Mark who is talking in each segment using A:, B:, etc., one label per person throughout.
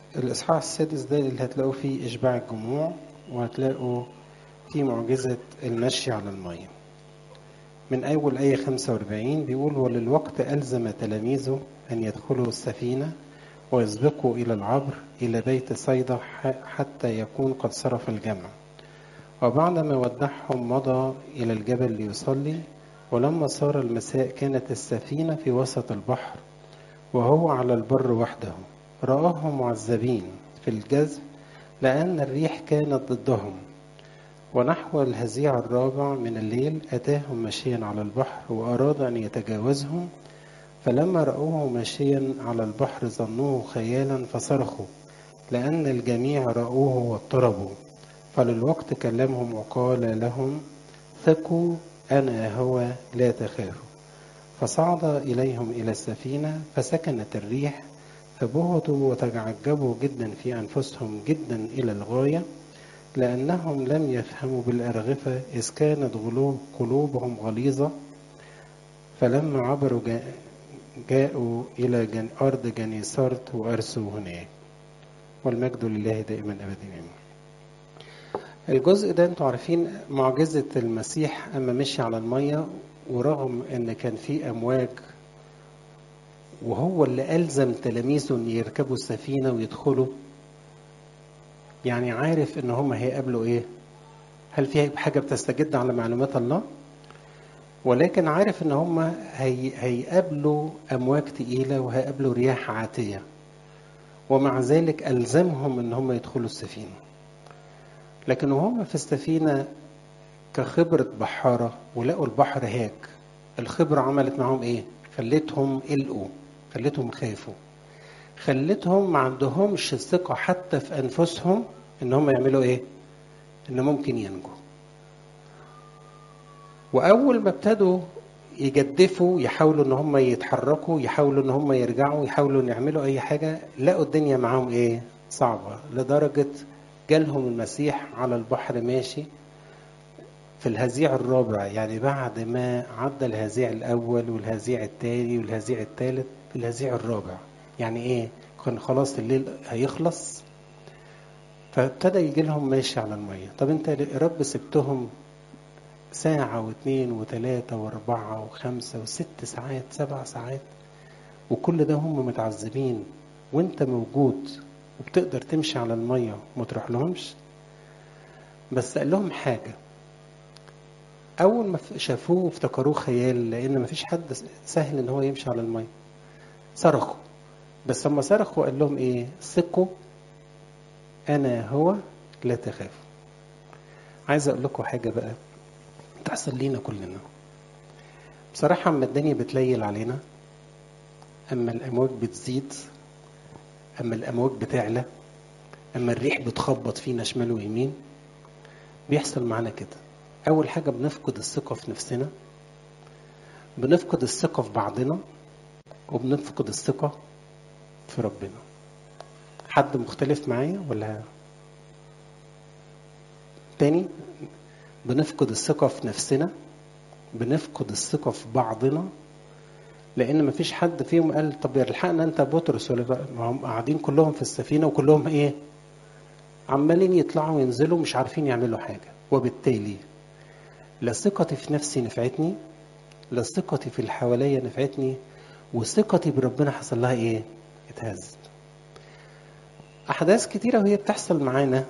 A: الإصحاح السادس ده اللي هتلاقوا فيه إشباع الجموع وهتلاقوا فيه معجزة المشي على المية من أول آية 45 بيقول وللوقت ألزم تلاميذه أن يدخلوا السفينة ويسبقوا إلى العبر إلى بيت صيدا حتى يكون قد صرف الجمع وبعدما ودعهم مضى إلى الجبل ليصلي ولما صار المساء كانت السفينة في وسط البحر وهو على البر وحده رآهم معذبين في الجذب لأن الريح كانت ضدهم ونحو الهزيع الرابع من الليل أتاهم ماشيا على البحر وأراد أن يتجاوزهم فلما رأوه ماشيا على البحر ظنوه خيالا فصرخوا لأن الجميع رأوه واضطربوا فللوقت كلمهم وقال لهم ثقوا أنا هو لا تخافوا فصعد إليهم إلى السفينة فسكنت الريح فبهتوا وتعجبوا جدا في أنفسهم جدا إلى الغاية لأنهم لم يفهموا بالأرغفة إذ كانت غلوب قلوبهم غليظة فلما عبروا جاءوا إلى جن أرض جنيسارت وأرسوا هناك والمجد لله دائما أبدا الجزء ده انتوا عارفين معجزة المسيح أما مشي على المية ورغم ان كان في أمواج وهو اللي ألزم تلاميذه ان يركبوا السفينة ويدخلوا يعني عارف ان هم هيقابلوا ايه هل في حاجة بتستجد على معلومات الله ولكن عارف ان هم هي هيقابلوا امواج تقيلة وهيقابلوا رياح عاتية ومع ذلك ألزمهم ان هم يدخلوا السفينة لكن وهم في السفينة كخبرة بحارة ولقوا البحر هاك الخبرة عملت معهم ايه خلتهم قلقوا خلتهم خافوا خلتهم ما عندهمش ثقة حتى في أنفسهم إن هم يعملوا إيه؟ إن ممكن ينجوا. وأول ما ابتدوا يجدفوا يحاولوا إن هم يتحركوا يحاولوا إن هم يرجعوا يحاولوا إن يعملوا أي حاجة لقوا الدنيا معاهم إيه؟ صعبة لدرجة جالهم المسيح على البحر ماشي في الهزيع الرابع يعني بعد ما عدى الهزيع الأول والهزيع الثاني والهزيع الثالث في الهزيع الرابع يعني ايه كان خلاص الليل هيخلص فابتدى يجي لهم ماشي على المية طب انت يا رب سبتهم ساعة واثنين وثلاثة واربعة وخمسة وست ساعات سبع ساعات وكل ده هم متعذبين وانت موجود وبتقدر تمشي على المية وما تروح لهمش بس قال لهم حاجة أول ما شافوه افتكروه خيال لأن مفيش حد سهل إن هو يمشي على المية صرخوا بس لما صرخوا قال لهم ايه ثقوا انا هو لا تخافوا عايز اقول لكم حاجه بقى تحصل لينا كلنا بصراحه اما الدنيا بتليل علينا اما الامواج بتزيد اما الامواج بتعلى اما الريح بتخبط فينا شمال ويمين بيحصل معانا كده اول حاجه بنفقد الثقه في نفسنا بنفقد الثقه في بعضنا وبنفقد الثقة في ربنا حد مختلف معايا ولا تاني بنفقد الثقة في نفسنا بنفقد الثقة في بعضنا لأن مفيش حد فيهم قال طب يلحقنا أنت بطرس ولا ما هم قاعدين كلهم في السفينة وكلهم إيه؟ عمالين يطلعوا وينزلوا مش عارفين يعملوا حاجة وبالتالي لا ثقتي في نفسي نفعتني لا ثقتي في اللي حواليا نفعتني وثقتي بربنا حصل لها ايه؟ اتهزت. احداث كتيره وهي بتحصل معانا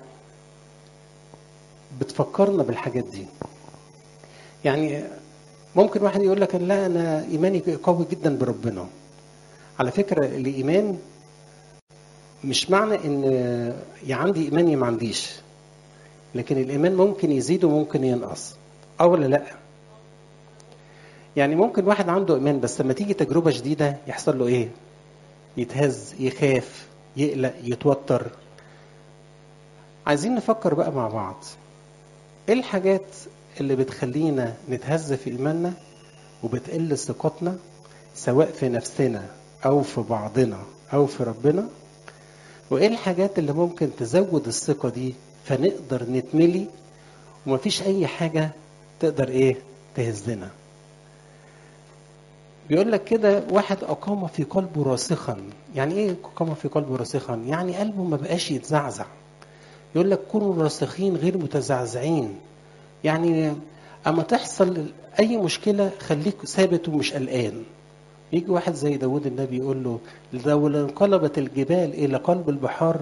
A: بتفكرنا بالحاجات دي. يعني ممكن واحد يقول لك لا انا ايماني قوي جدا بربنا. على فكره الايمان مش معنى ان يا عندي ايمان يا ما عنديش. لكن الايمان ممكن يزيد وممكن ينقص. اه ولا لا؟ يعني ممكن واحد عنده ايمان بس لما تيجي تجربه جديده يحصل له ايه يتهز يخاف يقلق يتوتر عايزين نفكر بقى مع بعض ايه الحاجات اللي بتخلينا نتهز في ايماننا وبتقل ثقتنا سواء في نفسنا او في بعضنا او في ربنا وايه الحاجات اللي ممكن تزود الثقه دي فنقدر نتملي ومفيش اي حاجه تقدر ايه تهزنا بيقول لك كده واحد أقام في قلبه راسخا يعني إيه أقام في قلبه راسخا يعني قلبه ما بقاش يتزعزع يقول لك كونوا راسخين غير متزعزعين يعني أما تحصل أي مشكلة خليك ثابت ومش قلقان يجي واحد زي داود النبي يقول له لو انقلبت الجبال إلى قلب البحار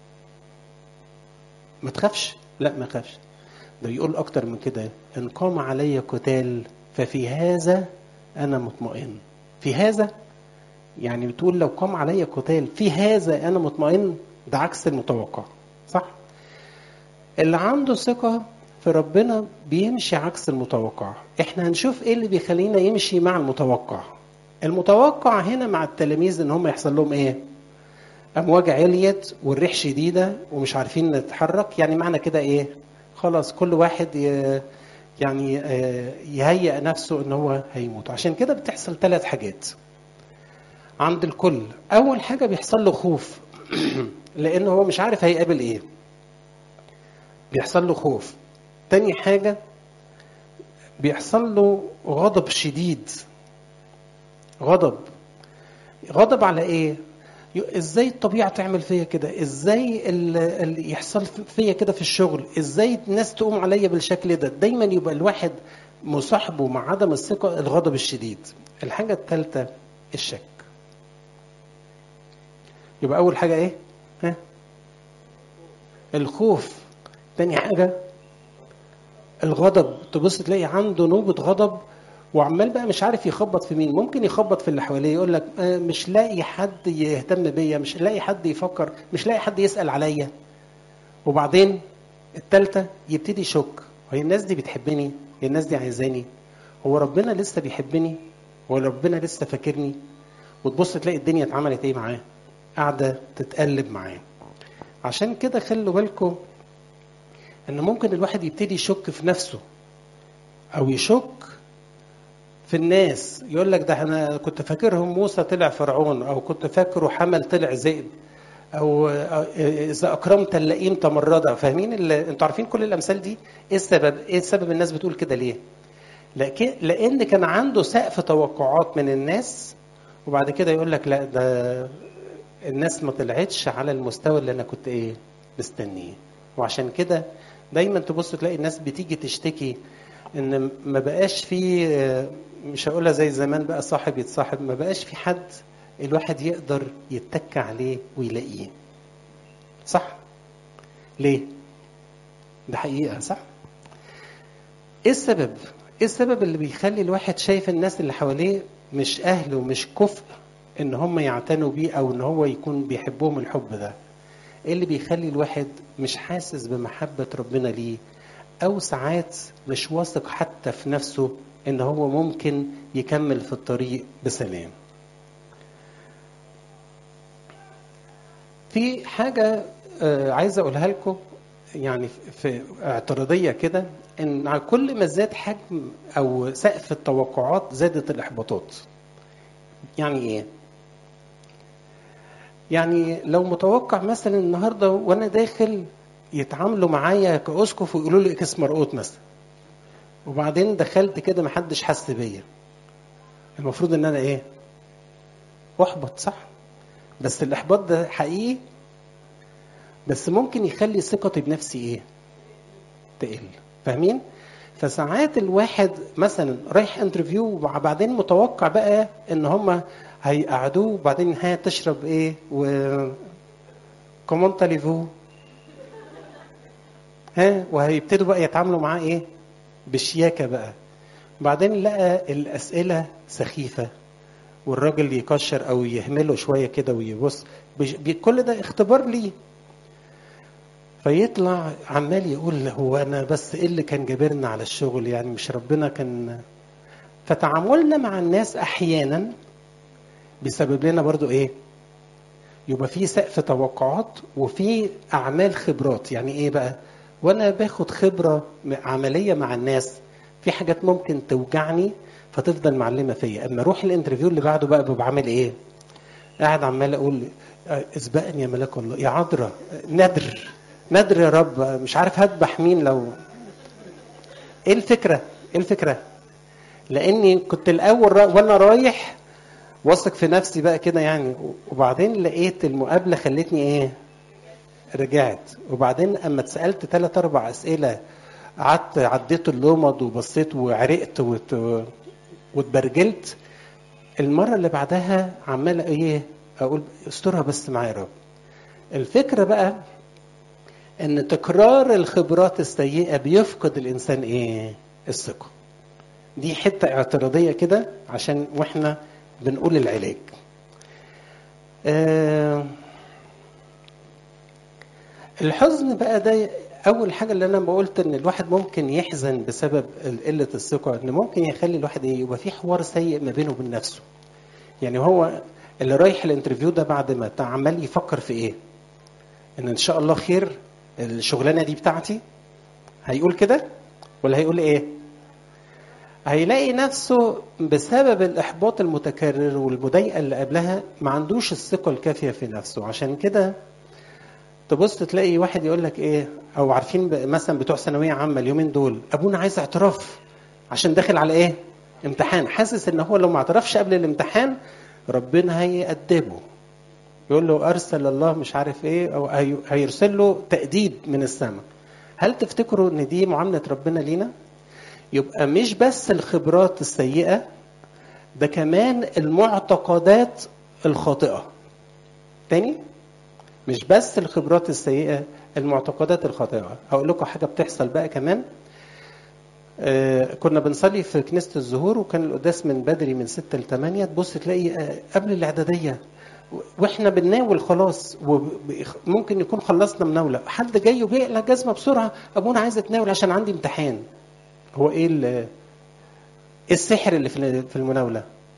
A: ما تخافش لا ما تخافش ده يقول أكتر من كده إن قام علي قتال ففي هذا أنا مطمئن في هذا يعني بتقول لو قام علي قتال في هذا أنا مطمئن ده عكس المتوقع صح اللي عنده ثقة في ربنا بيمشي عكس المتوقع احنا هنشوف ايه اللي بيخلينا يمشي مع المتوقع المتوقع هنا مع التلاميذ ان هم يحصل لهم ايه امواج عليت والريح شديده ومش عارفين نتحرك يعني معنى كده ايه خلاص كل واحد ي... يعني يهيئ نفسه ان هو هيموت عشان كده بتحصل ثلاث حاجات عند الكل اول حاجه بيحصل له خوف لان هو مش عارف هيقابل ايه بيحصل له خوف تاني حاجه بيحصل له غضب شديد غضب غضب على ايه ازاي الطبيعه تعمل فيا كده ازاي اللي يحصل فيا كده في الشغل ازاي الناس تقوم عليا بالشكل ده دايما يبقى الواحد مصاحبه مع عدم الثقه الغضب الشديد الحاجه الثالثه الشك يبقى اول حاجه ايه ها الخوف تاني حاجه الغضب تبص تلاقي عنده نوبه غضب وعمال بقى مش عارف يخبط في مين ممكن يخبط في اللي حواليه يقول لك مش لاقي حد يهتم بيا مش لاقي حد يفكر مش لاقي حد يسأل عليا وبعدين التالتة يبتدي يشك هي الناس دي بتحبني هي الناس دي عايزاني هو ربنا لسه بيحبني هو ربنا لسه فاكرني وتبص تلاقي الدنيا اتعملت ايه معاه قاعدة تتقلب معاه عشان كده خلوا بالكم ان ممكن الواحد يبتدي يشك في نفسه او يشك في الناس يقول لك ده انا كنت فاكرهم موسى طلع فرعون او كنت فاكره حمل طلع ذئب او اذا اكرمت اللئيم تمردا فاهمين انتوا عارفين كل الامثال دي ايه السبب ايه السبب الناس بتقول كده ليه لكن لان كان عنده سقف توقعات من الناس وبعد كده يقول لك لا ده الناس ما طلعتش على المستوى اللي انا كنت ايه مستنيه وعشان كده دايما تبص تلاقي الناس بتيجي تشتكي ان ما بقاش في مش هقولها زي زمان بقى صاحب يتصاحب ما بقاش في حد الواحد يقدر يتك عليه ويلاقيه صح ليه ده حقيقة صح ايه السبب ايه السبب اللي بيخلي الواحد شايف الناس اللي حواليه مش اهل ومش كفء ان هم يعتنوا بيه او ان هو يكون بيحبهم الحب ده ايه اللي بيخلي الواحد مش حاسس بمحبة ربنا ليه او ساعات مش واثق حتى في نفسه ان هو ممكن يكمل في الطريق بسلام في حاجة عايز اقولها لكم يعني في اعتراضية كده ان على كل ما زاد حجم او سقف التوقعات زادت الاحباطات يعني ايه يعني لو متوقع مثلا النهارده وانا داخل يتعاملوا معايا كاسقف ويقولوا لي اكس مرقوط مثلا وبعدين دخلت كده محدش حس بيا المفروض ان انا ايه احبط صح بس الاحباط ده حقيقي بس ممكن يخلي ثقتي بنفسي ايه تقل فاهمين فساعات الواحد مثلا رايح انترفيو وبعدين متوقع بقى ان هم هيقعدوه وبعدين ها تشرب ايه و كومون تاليفو ها وهيبتدوا بقى يتعاملوا معاه ايه بشياكه بقى بعدين لقى الاسئله سخيفه والراجل يكشر او يهمله شويه كده ويبص كل ده اختبار ليه فيطلع عمال يقول هو انا بس ايه اللي كان جابرنا على الشغل يعني مش ربنا كان فتعاملنا مع الناس احيانا بيسبب لنا برضو ايه يبقى في سقف توقعات وفي اعمال خبرات يعني ايه بقى وانا باخد خبره عمليه مع الناس في حاجات ممكن توجعني فتفضل معلمه فيا اما اروح الانترفيو اللي بعده بقى ببقى عامل ايه قاعد عمال اقول اسبقني يا ملاك الله يا عذراء ندر ندر يا رب مش عارف هذبح مين لو ايه الفكره ايه الفكره لاني كنت الاول را... وانا رايح واثق في نفسي بقى كده يعني وبعدين لقيت المقابله خلتني ايه رجعت وبعدين اما اتسالت ثلاث اربع اسئله قعدت عديت اللمض وبصيت وعرقت وت... واتبرجلت المره اللي بعدها عمال ايه اقول استرها بس معايا يا رب الفكره بقى ان تكرار الخبرات السيئه بيفقد الانسان ايه الثقه دي حته اعتراضيه كده عشان واحنا بنقول العلاج آه الحزن بقى ده اول حاجه اللي انا قلت ان الواحد ممكن يحزن بسبب قله الثقه ان ممكن يخلي الواحد ايه يبقى في حوار سيء ما بينه وبين نفسه يعني هو اللي رايح الانترفيو ده بعد ما عمال يفكر في ايه ان ان شاء الله خير الشغلانه دي بتاعتي هيقول كده ولا هيقول ايه هيلاقي نفسه بسبب الاحباط المتكرر والمضايقه اللي قبلها ما عندوش الثقه الكافيه في نفسه عشان كده تبص تلاقي واحد يقول لك ايه او عارفين مثلا بتوع ثانويه عامه اليومين دول ابونا عايز اعتراف عشان داخل على ايه امتحان حاسس ان هو لو ما اعترفش قبل الامتحان ربنا هيأدبه يقول له ارسل الله مش عارف ايه او هيرسل له تأديب من السماء هل تفتكروا ان دي معامله ربنا لينا يبقى مش بس الخبرات السيئه ده كمان المعتقدات الخاطئه تاني مش بس الخبرات السيئه المعتقدات الخاطئه هقول لكم حاجه بتحصل بقى كمان آه كنا بنصلي في كنيسة الزهور وكان القداس من بدري من ستة لثمانية تبص تلاقي آه قبل الإعدادية واحنا بنناول خلاص وممكن يكون خلصنا مناوله حد جاي وبيقلع جزمه بسرعه ابونا عايز اتناول عشان عندي امتحان هو ايه ايه السحر اللي في المناوله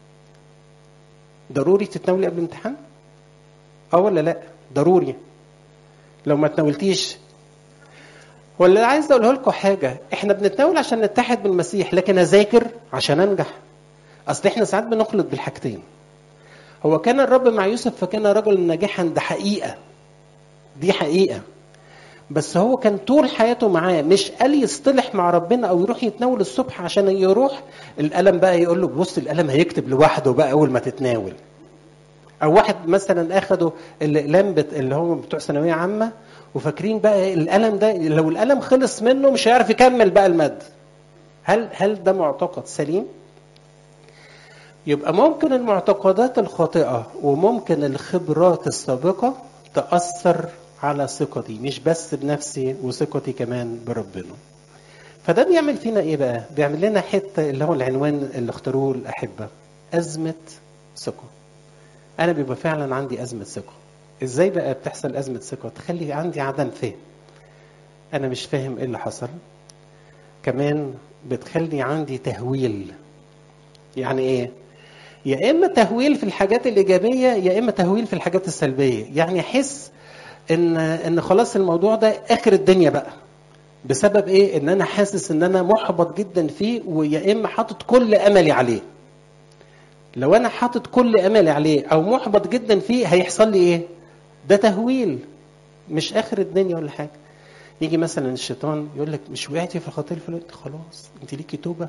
A: ضروري تتناولي قبل الامتحان اه ولا لا ضروري لو ما تناولتيش ولا عايز اقوله لكم حاجه احنا بنتناول عشان نتحد بالمسيح لكن اذاكر عشان انجح اصل احنا ساعات بنخلط بالحاجتين هو كان الرب مع يوسف فكان رجل ناجحا ده حقيقه دي حقيقه بس هو كان طول حياته معاه مش قال يصطلح مع ربنا او يروح يتناول الصبح عشان يروح القلم بقى يقول له بص القلم هيكتب لوحده بقى اول ما تتناول او واحد مثلا اخدوا الاقلام اللي هو بتوع ثانويه عامه وفاكرين بقى القلم ده لو القلم خلص منه مش هيعرف يكمل بقى الماده هل هل ده معتقد سليم يبقى ممكن المعتقدات الخاطئه وممكن الخبرات السابقه تاثر على ثقتي مش بس بنفسي وثقتي كمان بربنا فده بيعمل فينا ايه بقى بيعمل لنا حته اللي هو العنوان اللي اختاروه الاحبه ازمه ثقه انا بيبقى فعلا عندي ازمه ثقه ازاي بقى بتحصل ازمه ثقه تخلي عندي عدم فهم انا مش فاهم ايه اللي حصل كمان بتخلي عندي تهويل يعني ايه يا اما تهويل في الحاجات الايجابيه يا اما تهويل في الحاجات السلبيه يعني احس ان ان خلاص الموضوع ده اخر الدنيا بقى بسبب ايه ان انا حاسس ان انا محبط جدا فيه ويا اما حاطط كل املي عليه لو انا حاطط كل املي عليه او محبط جدا فيه هيحصل لي ايه ده تهويل مش اخر الدنيا ولا حاجه يجي مثلا الشيطان يقول لك مش وقعتي في الخطيه الفلانيه خلاص انت ليكي توبه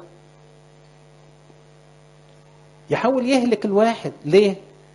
A: يحاول يهلك الواحد ليه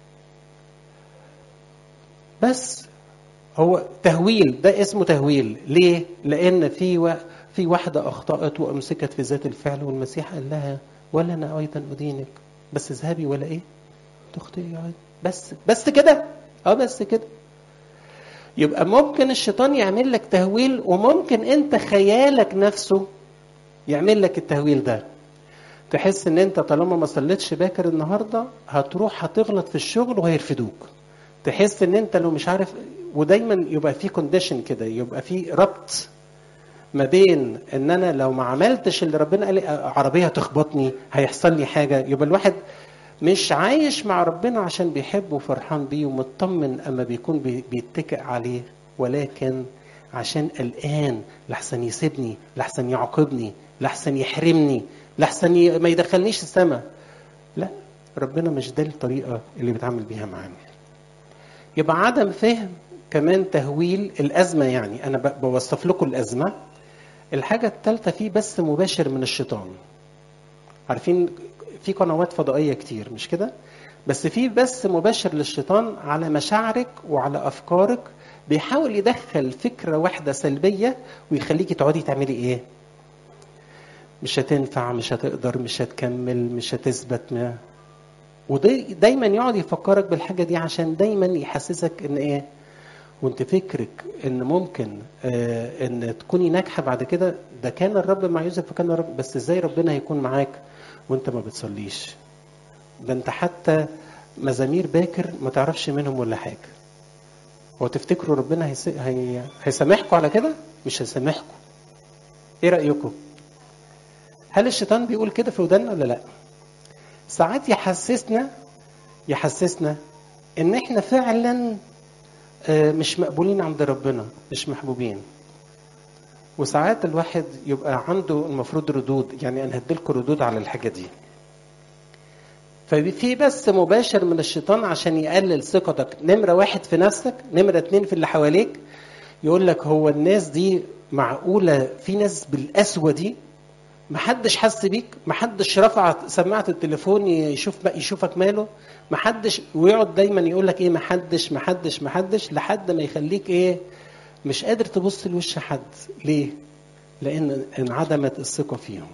A: بس هو تهويل ده اسمه تهويل ليه لان في و... في واحده اخطات وامسكت في ذات الفعل والمسيح قال لها ولا انا ايضا ادينك بس اذهبي ولا ايه تخطئي بس بس كده اه بس كده يبقى ممكن الشيطان يعمل لك تهويل وممكن انت خيالك نفسه يعمل لك التهويل ده تحس ان انت طالما ما صليتش باكر النهارده هتروح هتغلط في الشغل وهيرفدوك تحس ان انت لو مش عارف ودايما يبقى في كونديشن كده يبقى في ربط ما بين ان انا لو ما عملتش اللي ربنا قال عربيه تخبطني هيحصل لي حاجه يبقى الواحد مش عايش مع ربنا عشان بيحبه وفرحان بيه ومطمن اما بيكون بيتكئ عليه ولكن عشان قلقان لحسن يسيبني لحسن يعاقبني لحسن يحرمني لحسن ما يدخلنيش السماء لا ربنا مش ده الطريقه اللي بيتعامل بيها معانا يبقى عدم فهم كمان تهويل الازمه يعني انا بوصف لكم الازمه الحاجه الثالثه فيه بس مباشر من الشيطان عارفين في قنوات فضائيه كتير مش كده بس في بث مباشر للشيطان على مشاعرك وعلى افكارك بيحاول يدخل فكره واحده سلبيه ويخليكي تقعدي تعملي ايه مش هتنفع مش هتقدر مش هتكمل مش هتثبت ما ودايما يقعد يفكرك بالحاجه دي عشان دايما يحسسك ان ايه وانت فكرك ان ممكن آه ان تكوني ناجحه بعد كده ده كان الرب مع يوسف فكان الرب بس ازاي ربنا هيكون معاك وانت ما بتصليش ده انت حتى مزامير باكر ما تعرفش منهم ولا حاجه هو تفتكروا ربنا هيس... هي... هيسامحكم على كده مش هيسامحكم ايه رايكم هل الشيطان بيقول كده في ودنا ولا لا ساعات يحسسنا يحسسنا ان احنا فعلا مش مقبولين عند ربنا مش محبوبين وساعات الواحد يبقى عنده المفروض ردود يعني انا هديلكم ردود على الحاجه دي ففي بس مباشر من الشيطان عشان يقلل ثقتك نمرة واحد في نفسك نمرة اتنين في اللي حواليك يقول لك هو الناس دي معقولة في ناس بالقسوة دي محدش حس بيك محدش رفع سماعة التليفون يشوف يشوفك ماله محدش ويقعد دايما يقول لك ايه محدش محدش محدش لحد ما يخليك ايه مش قادر تبص لوش حد ليه لان انعدمت الثقة فيهم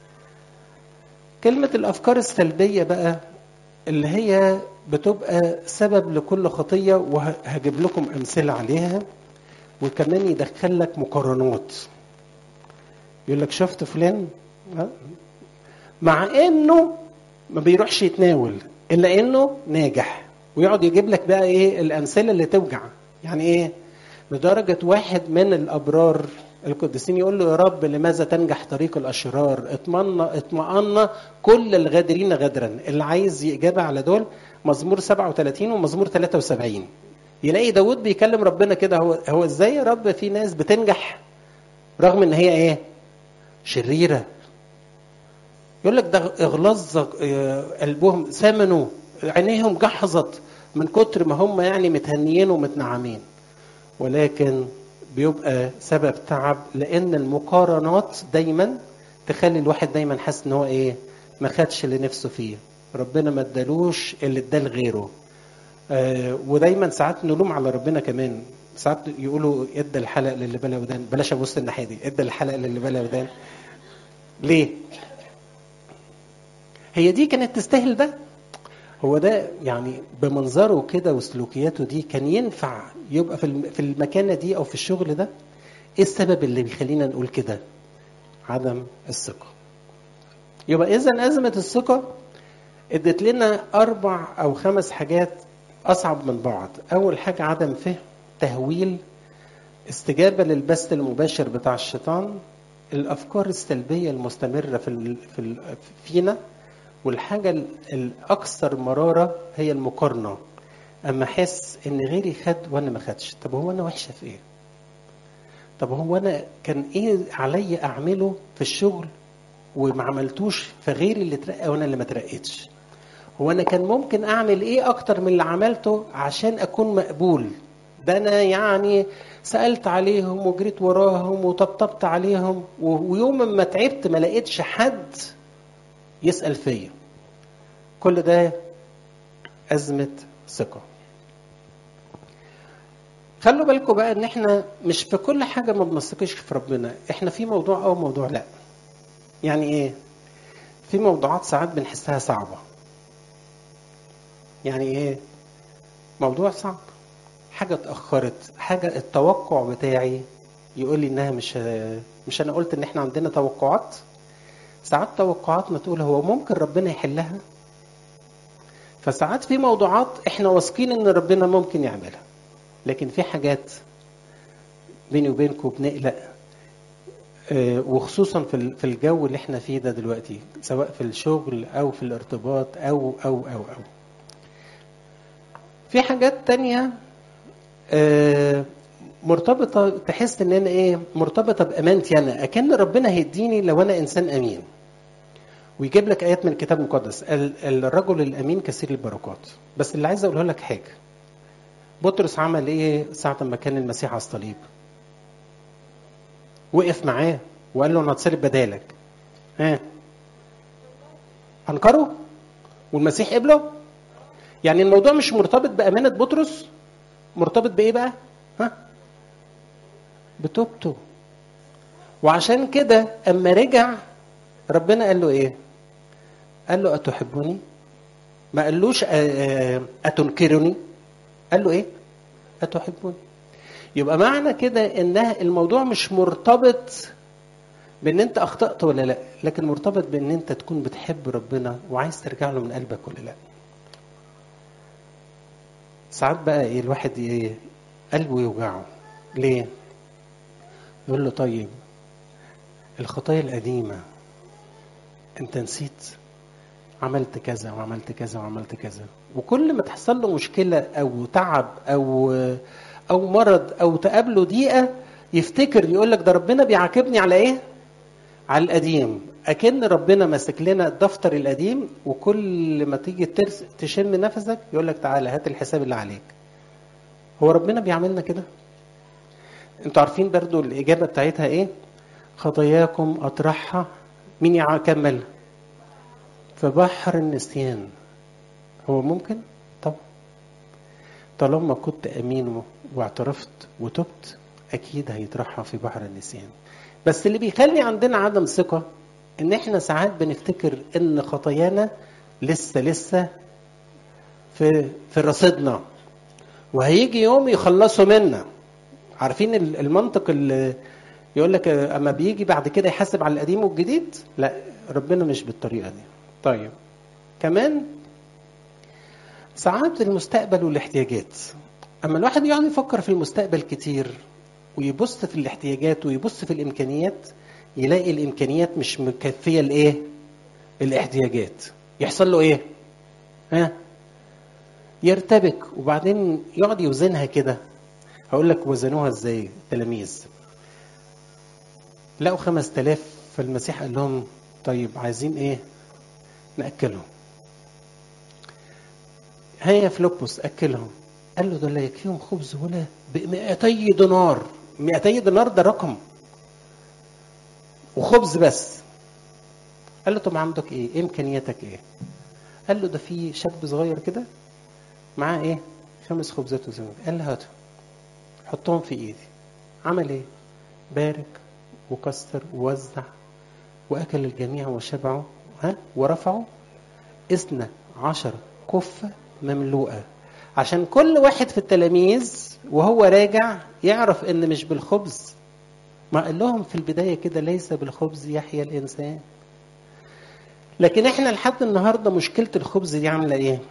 A: كلمة الأفكار السلبية بقى اللي هي بتبقى سبب لكل خطية وهجيب لكم أمثلة عليها وكمان يدخل لك مقارنات يقول لك شفت فلان مع انه ما بيروحش يتناول الا انه ناجح ويقعد يجيب لك بقى ايه الامثله اللي توجع يعني ايه لدرجه واحد من الابرار القديسين يقول له يا رب لماذا تنجح طريق الاشرار اطمئن اطمئن كل الغادرين غدرا اللي عايز اجابه على دول مزمور 37 ومزمور 73 يلاقي داود بيكلم ربنا كده هو هو ازاي يا رب في ناس بتنجح رغم ان هي ايه شريره يقول لك ده اغلاظ قلبهم ثمنوا عينيهم جحظت من كتر ما هم يعني متهنيين ومتنعمين ولكن بيبقى سبب تعب لان المقارنات دايما تخلي الواحد دايما حاسس ان هو ايه ما خدش اللي نفسه فيه ربنا ما ادالوش اللي اداه لغيره آه ودايما ساعات نلوم على ربنا كمان ساعات يقولوا ادى الحلق للي بلا ودان بلاش ابص الناحيه دي ادى الحلق للي بلا ودان ليه هي دي كانت تستاهل ده هو ده يعني بمنظره كده وسلوكياته دي كان ينفع يبقى في في المكانه دي او في الشغل ده ايه السبب اللي بيخلينا نقول كده عدم الثقه يبقى اذا ازمه الثقه ادت لنا اربع او خمس حاجات اصعب من بعض اول حاجه عدم فهم تهويل استجابه للبث المباشر بتاع الشيطان الافكار السلبيه المستمره في ال في ال فينا والحاجه الاكثر مراره هي المقارنه اما احس ان غيري خد وانا ما خدش طب هو انا وحشه في ايه طب هو انا كان ايه عليا اعمله في الشغل وما عملتوش فغيري اللي اترقى وانا اللي ما اترقيتش هو انا كان ممكن اعمل ايه اكتر من اللي عملته عشان اكون مقبول ده انا يعني سالت عليهم وجريت وراهم وطبطبت عليهم ويوم ما تعبت ما لقيتش حد يسال فيا كل ده ازمه ثقه خلوا بالكم بقى ان احنا مش في كل حاجه ما بنثقش في ربنا احنا في موضوع او موضوع لا يعني ايه في موضوعات ساعات بنحسها صعبه يعني ايه موضوع صعب حاجه اتاخرت حاجه التوقع بتاعي يقول لي انها مش مش انا قلت ان احنا عندنا توقعات ساعات توقعاتنا تقول هو ممكن ربنا يحلها فساعات في موضوعات احنا واثقين ان ربنا ممكن يعملها لكن في حاجات بيني وبينكم بنقلق وخصوصا في في الجو اللي احنا فيه ده دلوقتي سواء في الشغل او في الارتباط او او او او في حاجات تانية مرتبطة تحس ان انا ايه مرتبطة بامانتي انا اكن ربنا هيديني لو انا انسان امين ويجيب لك ايات من الكتاب المقدس الرجل الامين كثير البركات بس اللي عايز اقوله لك حاجه بطرس عمل ايه ساعه ما كان المسيح على الصليب وقف معاه وقال له انا هتصلب بدالك ها انكره والمسيح قبله يعني الموضوع مش مرتبط بامانه بطرس مرتبط بايه بقى ها بتوبته وعشان كده اما رجع ربنا قال له ايه قال له اتحبني ما قالوش اتنكرني قال له ايه اتحبني يبقى معنى كده ان الموضوع مش مرتبط بان انت اخطات ولا لا لكن مرتبط بان انت تكون بتحب ربنا وعايز ترجع له من قلبك ولا لا ساعات بقى ايه الواحد ايه قلبه يوجعه ليه يقول له طيب الخطايا القديمه انت نسيت عملت كذا وعملت كذا وعملت كذا وكل ما تحصل له مشكله او تعب او او مرض او تقابله ضيقه يفتكر يقول لك ده ربنا بيعاقبني على ايه على القديم اكن ربنا ماسك لنا الدفتر القديم وكل ما تيجي ترس تشم نفسك يقول لك تعالى هات الحساب اللي عليك هو ربنا بيعملنا كده انتوا عارفين برضو الاجابه بتاعتها ايه خطاياكم اطرحها مين يكمل في بحر النسيان هو ممكن طب طالما كنت امين واعترفت وتبت اكيد هيطرحها في بحر النسيان بس اللي بيخلي عندنا عدم ثقه ان احنا ساعات بنفتكر ان خطايانا لسه لسه في في رصيدنا وهيجي يوم يخلصوا منا عارفين المنطق اللي يقول لك اما بيجي بعد كده يحاسب على القديم والجديد لا ربنا مش بالطريقه دي طيب كمان ساعات المستقبل والاحتياجات اما الواحد يقعد يفكر في المستقبل كتير ويبص في الاحتياجات ويبص في الامكانيات يلاقي الامكانيات مش مكفيه الايه الاحتياجات يحصل له ايه ها يرتبك وبعدين يقعد يوزنها كده هقول لك وزنوها ازاي التلاميذ لقوا خمس تلاف فالمسيح قال لهم طيب عايزين ايه ناكلهم هيا فلوبوس اكلهم قال له ده لا يكفيهم خبز ولا ب 200 دينار 200 دينار ده رقم وخبز بس قال له طب عندك ايه؟ ايه امكانياتك ايه؟ قال له ده في شاب صغير كده معاه ايه؟ خمس خبزات وزمن قال له هاتهم حطهم في ايدي عمل ايه؟ بارك وكسر ووزع واكل الجميع وشبعوا ها ورفعوا اثنى عشر كفه مملوءه عشان كل واحد في التلاميذ وهو راجع يعرف ان مش بالخبز ما قال لهم في البدايه كده ليس بالخبز يحيا الانسان لكن احنا لحد النهارده مشكله الخبز دي عامله ايه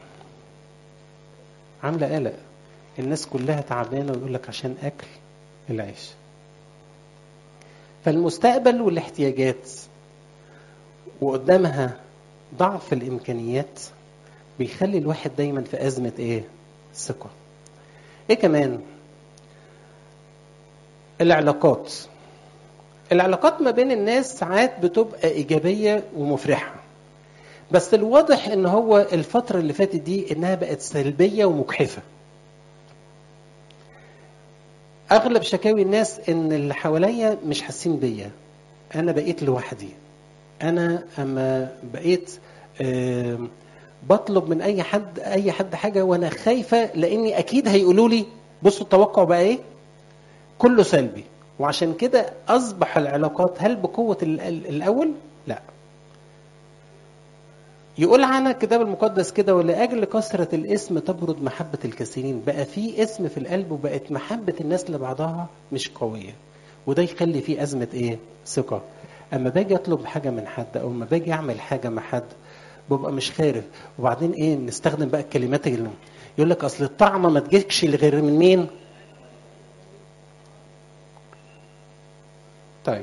A: عامله قلق الناس كلها تعبانه ويقول لك عشان اكل العيش فالمستقبل والاحتياجات وقدامها ضعف الامكانيات بيخلي الواحد دايما في ازمه ايه ثقه ايه كمان العلاقات العلاقات ما بين الناس ساعات بتبقى ايجابيه ومفرحه بس الواضح ان هو الفتره اللي فاتت دي انها بقت سلبيه ومجحفه اغلب شكاوي الناس ان اللي حواليا مش حاسين بيا انا بقيت لوحدي انا اما بقيت آه بطلب من اي حد اي حد حاجه وانا خايفه لاني اكيد هيقولوا لي بصوا التوقع بقى ايه كله سلبي وعشان كده اصبح العلاقات هل بقوه الاول لا يقول عنها الكتاب المقدس كده ولاجل كثره الاسم تبرد محبه الكثيرين بقى في اسم في القلب وبقت محبه الناس لبعضها مش قويه وده يخلي فيه ازمه ايه ثقه اما باجي اطلب حاجه من حد او اما باجي اعمل حاجه مع حد ببقى مش خارف وبعدين ايه نستخدم بقى الكلمات اللي يقول لك اصل الطعمه ما تجيكش غير من مين طيب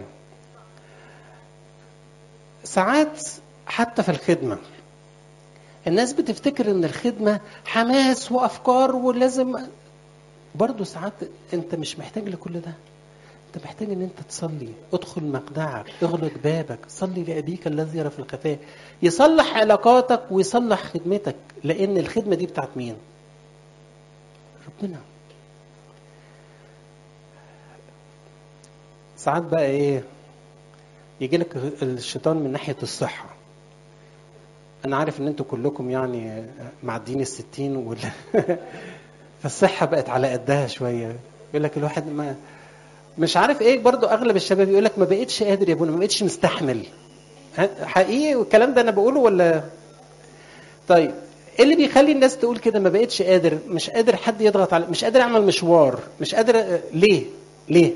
A: ساعات حتى في الخدمه الناس بتفتكر ان الخدمه حماس وافكار ولازم برضه ساعات انت مش محتاج لكل ده انت محتاج ان انت تصلي ادخل مقدعك اغلق بابك صلي لابيك الذي يرى في الخفاء يصلح علاقاتك ويصلح خدمتك لان الخدمه دي بتاعت مين ربنا ساعات بقى ايه يجي لك الشيطان من ناحيه الصحه انا عارف ان انتوا كلكم يعني معدين الستين وال... فالصحه بقت على قدها شويه يقول لك الواحد ما مش عارف ايه برضو اغلب الشباب يقول لك ما بقتش قادر يا ابونا ما بقتش مستحمل ها، حقيقي والكلام ده انا بقوله ولا طيب ايه اللي بيخلي الناس تقول كده ما بقتش قادر مش قادر حد يضغط على مش قادر اعمل مشوار مش قادر آه، ليه ليه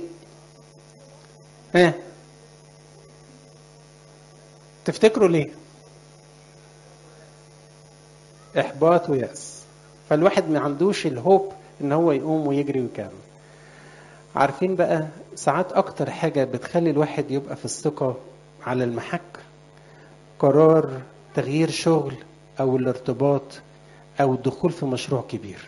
A: ها تفتكروا ليه احباط ويأس فالواحد ما عندوش الهوب ان هو يقوم ويجري ويكمل عارفين بقى ساعات اكتر حاجة بتخلي الواحد يبقى في الثقة على المحك قرار تغيير شغل او الارتباط او الدخول في مشروع كبير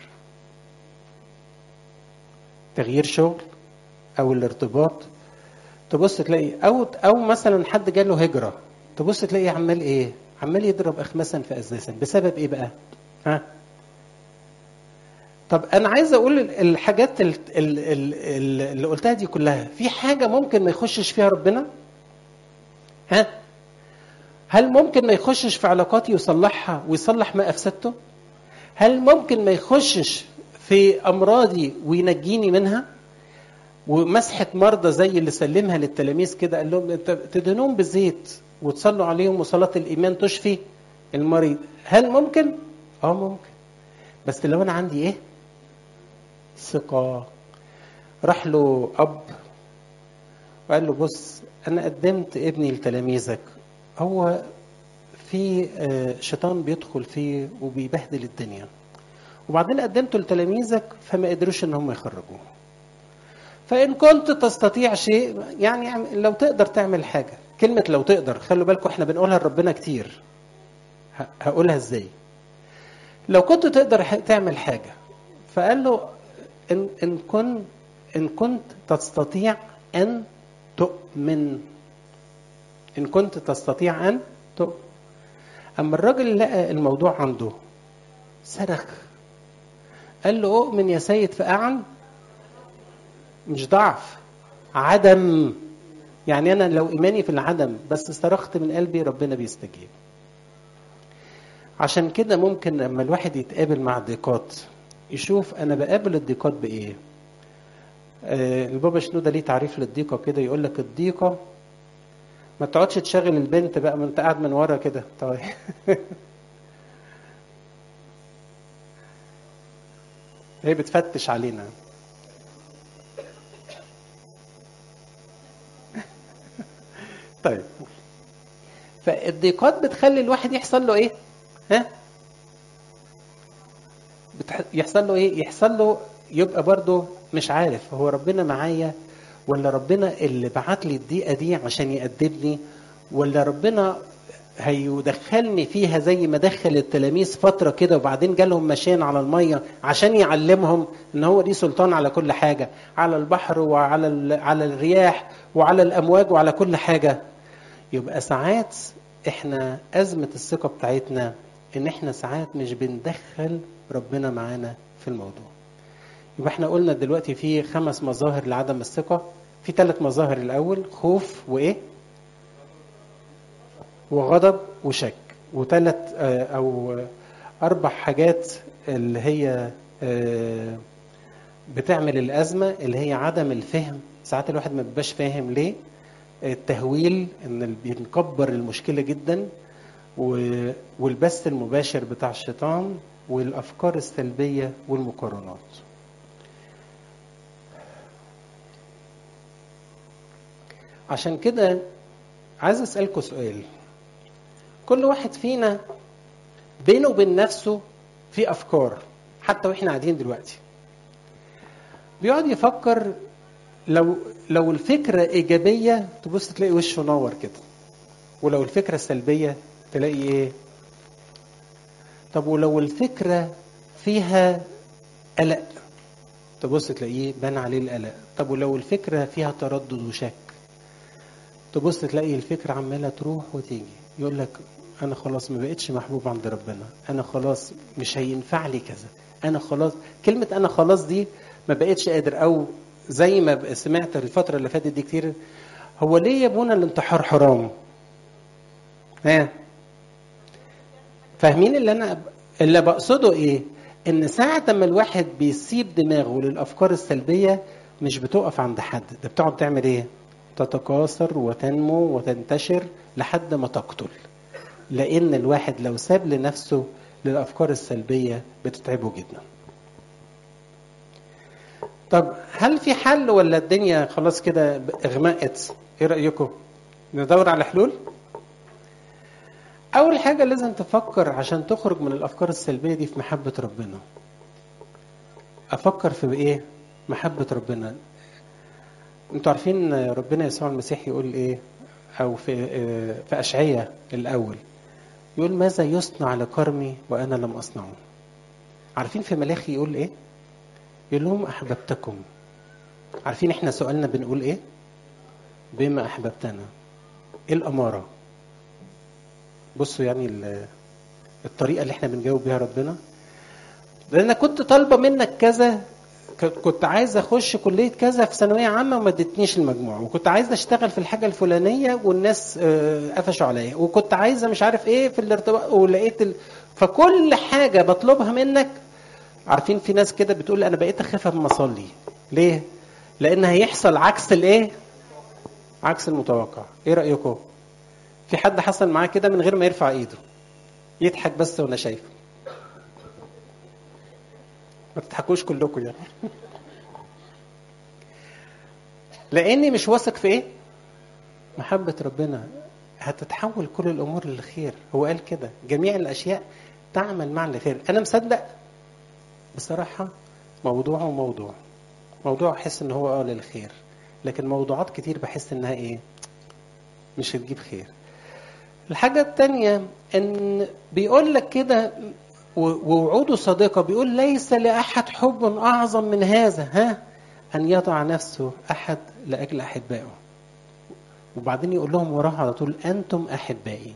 A: تغيير شغل او الارتباط تبص تلاقي او او مثلا حد جاله هجره تبص تلاقيه عمال ايه عمال يضرب اخماسا في اساسا بسبب ايه بقى ها طب انا عايز اقول ال- الحاجات ال- ال- ال- ال- اللي قلتها دي كلها في حاجه ممكن ما يخشش فيها ربنا ها هل ممكن ما يخشش في علاقاتي ويصلحها ويصلح ما افسدته هل ممكن ما يخشش في امراضي وينجيني منها ومسحه مرضى زي اللي سلمها للتلاميذ كده قال لهم انت تدهنوهم بالزيت وتصلوا عليهم وصلاه الايمان تشفي المريض هل ممكن اه ممكن بس لو انا عندي ايه ثقه راح له اب وقال له بص انا قدمت ابني لتلاميذك هو في آه، شيطان بيدخل فيه وبيبهدل الدنيا وبعدين قدمته لتلاميذك فما قدروش ان هم يخرجوه فان كنت تستطيع شيء يعني اعم- لو تقدر تعمل حاجه كلمه لو تقدر خلوا بالكم احنا بنقولها لربنا كتير ه- هقولها ازاي لو كنت تقدر ح- تعمل حاجه فقال له ان ان كن ان كنت تستطيع ان تؤمن ان كنت تستطيع ان تؤمن اما الراجل لقى الموضوع عنده صرخ قال له اؤمن يا سيد فاعن مش ضعف عدم يعني انا لو ايماني في العدم بس صرخت من قلبي ربنا بيستجيب عشان كده ممكن لما الواحد يتقابل مع ضيقات يشوف انا بقابل الضيقات بايه آه البابا شنودة ليه تعريف للضيقه كده يقول لك الضيقه ما تقعدش تشغل البنت بقى ما انت قاعد من ورا كده طيب هي بتفتش علينا طيب فالضيقات بتخلي الواحد يحصل له ايه ها بتح... يحصل له ايه يحصل له يبقى برضه مش عارف هو ربنا معايا ولا ربنا اللي بعت لي الضيقه دي عشان يأدبني ولا ربنا هيدخلني فيها زي ما دخل التلاميذ فترة كده وبعدين جالهم مشيان على المية عشان يعلمهم ان هو ليه سلطان على كل حاجة على البحر وعلى ال- على الرياح وعلى الامواج وعلى كل حاجة يبقى ساعات احنا ازمة الثقة بتاعتنا ان احنا ساعات مش بندخل ربنا معانا في الموضوع يبقى احنا قلنا دلوقتي في خمس مظاهر لعدم الثقة في ثلاث مظاهر الاول خوف وايه وغضب وشك وثلاث او اربع حاجات اللي هي آه، بتعمل الازمه اللي هي عدم الفهم ساعات الواحد ما بيبقاش فاهم ليه التهويل ان ال- بنكبر المشكله جدا و- والبث المباشر بتاع الشيطان والافكار السلبيه والمقارنات عشان كده عايز اسالكم سؤال كل واحد فينا بينه وبين نفسه في افكار حتى واحنا قاعدين دلوقتي بيقعد يفكر لو لو الفكره ايجابيه تبص تلاقي وشه نور كده ولو الفكره سلبيه تلاقي ايه طب ولو الفكره فيها قلق تبص تلاقيه بان عليه القلق طب ولو الفكره فيها تردد وشك تبص تلاقي الفكرة عمالة تروح وتيجي يقول لك أنا خلاص ما بقتش محبوب عند ربنا أنا خلاص مش هينفع لي كذا أنا خلاص كلمة أنا خلاص دي ما بقتش قادر أو زي ما ب- سمعت الفترة اللي فاتت دي كتير هو ليه يا ابونا الانتحار حرام؟ ها فاهمين اللي انا اللي بقصده ايه ان ساعة ما الواحد بيسيب دماغه للافكار السلبية مش بتقف عند حد ده بتقعد تعمل ايه تتكاثر وتنمو وتنتشر لحد ما تقتل لان الواحد لو ساب لنفسه للافكار السلبية بتتعبه جدا طب هل في حل ولا الدنيا خلاص كده اغمقت ايه رايكم ندور على حلول اول حاجه لازم تفكر عشان تخرج من الافكار السلبيه دي في محبه ربنا افكر في ايه محبه ربنا انتوا عارفين ربنا يسوع المسيح يقول ايه او في في اشعياء الاول يقول ماذا يصنع لكرمي وانا لم اصنعه عارفين في ملاخي يقول ايه يقول لهم احببتكم عارفين احنا سؤالنا بنقول ايه بما احببتنا ايه الاماره بصوا يعني الطريقه اللي احنا بنجاوب بيها ربنا لان انا كنت طالبه منك كذا كنت عايز اخش كليه كذا في ثانويه عامه وما ادتنيش المجموع وكنت عايز اشتغل في الحاجه الفلانيه والناس قفشوا عليا وكنت عايزه مش عارف ايه في الارتباط ولقيت ال... فكل حاجه بطلبها منك عارفين في ناس كده بتقول انا بقيت اخاف اما اصلي ليه لان هيحصل عكس الايه عكس المتوقع ايه رايكم في حد حصل معاه كده من غير ما يرفع ايده يضحك بس وانا شايفه ما تضحكوش كلكم يعني لاني مش واثق في ايه محبه ربنا هتتحول كل الامور للخير هو قال كده جميع الاشياء تعمل مع الخير انا مصدق بصراحه موضوعه موضوع موضوع احس ان هو اه للخير لكن موضوعات كتير بحس انها ايه مش هتجيب خير الحاجة التانية ان بيقول لك كده ووعوده صادقة بيقول ليس لأحد حب أعظم من هذا ها أن يضع نفسه أحد لأجل أحبائه وبعدين يقول لهم وراه على طول أنتم أحبائي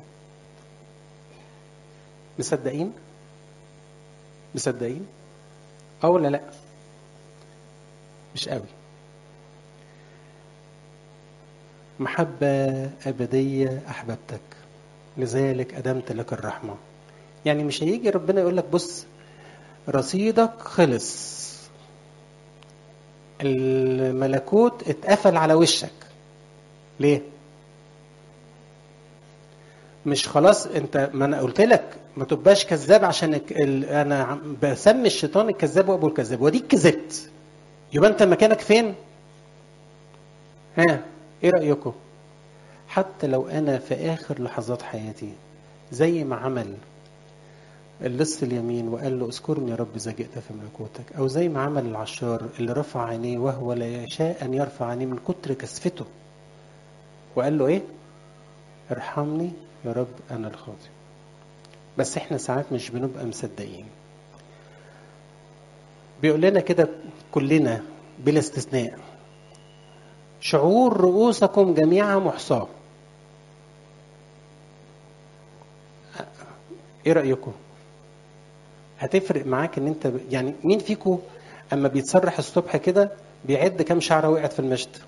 A: مصدقين؟ مصدقين؟ أه ولا لأ؟ مش قوي محبة أبدية أحببتك لذلك أدمت لك الرحمة يعني مش هيجي ربنا يقول لك بص رصيدك خلص الملكوت اتقفل على وشك ليه مش خلاص انت ما انا قلت لك ما تبقاش كذاب عشان ال... انا بسمي الشيطان الكذاب وابو الكذاب وديك كذبت يبقى انت مكانك فين ها ايه رايكم حتى لو انا في اخر لحظات حياتي زي ما عمل اللص اليمين وقال له اذكرني يا رب اذا جئت في ملكوتك او زي ما عمل العشار اللي رفع عينيه وهو لا يشاء ان يرفع عينيه من كتر كسفته وقال له ايه ارحمني يا رب انا الخاطئ بس احنا ساعات مش بنبقى مصدقين بيقول لنا كده كلنا بلا استثناء شعور رؤوسكم جميعا محصاه ايه رايكم هتفرق معاك ان انت يعني مين فيكم اما بيتصرح الصبح كده بيعد كام شعره وقعت في المشط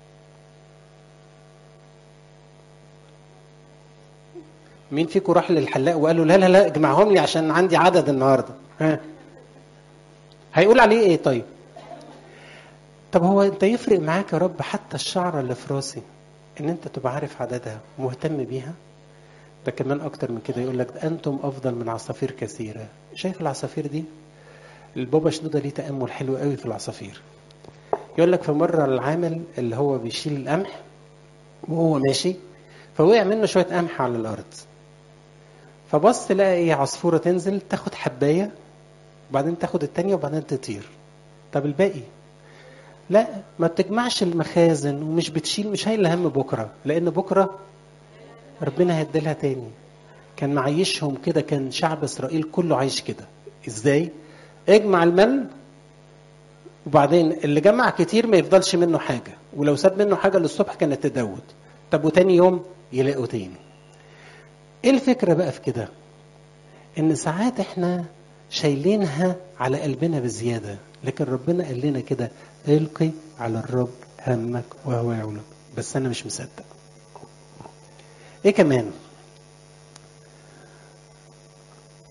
A: مين فيكم راح للحلاق وقال له لا لا لا اجمعهم لي عشان عندي عدد النهارده ها هيقول عليه ايه طيب طب هو انت يفرق معاك يا رب حتى الشعره اللي في راسي ان انت تبقى عارف عددها ومهتم بيها ده كمان اكتر من كده يقول لك انتم افضل من عصافير كثيره شايف العصافير دي البابا شنوده ليه تامل حلو قوي في العصافير يقول لك في مره العامل اللي هو بيشيل القمح وهو ماشي فوقع منه شويه قمح على الارض فبص لقى ايه عصفوره تنزل تاخد حبايه وبعدين تاخد التانية وبعدين تطير طب الباقي لا ما بتجمعش المخازن ومش بتشيل مش هايل هم بكره لان بكره ربنا هيديلها تاني كان معيشهم كده كان شعب اسرائيل كله عايش كده ازاي اجمع المن وبعدين اللي جمع كتير ما يفضلش منه حاجه ولو ساب منه حاجه للصبح كانت تدود طب وتاني يوم يلاقوا تاني ايه الفكره بقى في كده ان ساعات احنا شايلينها على قلبنا بزياده لكن ربنا قال لنا كده القي على الرب همك وهو يعولك بس انا مش مصدق ايه كمان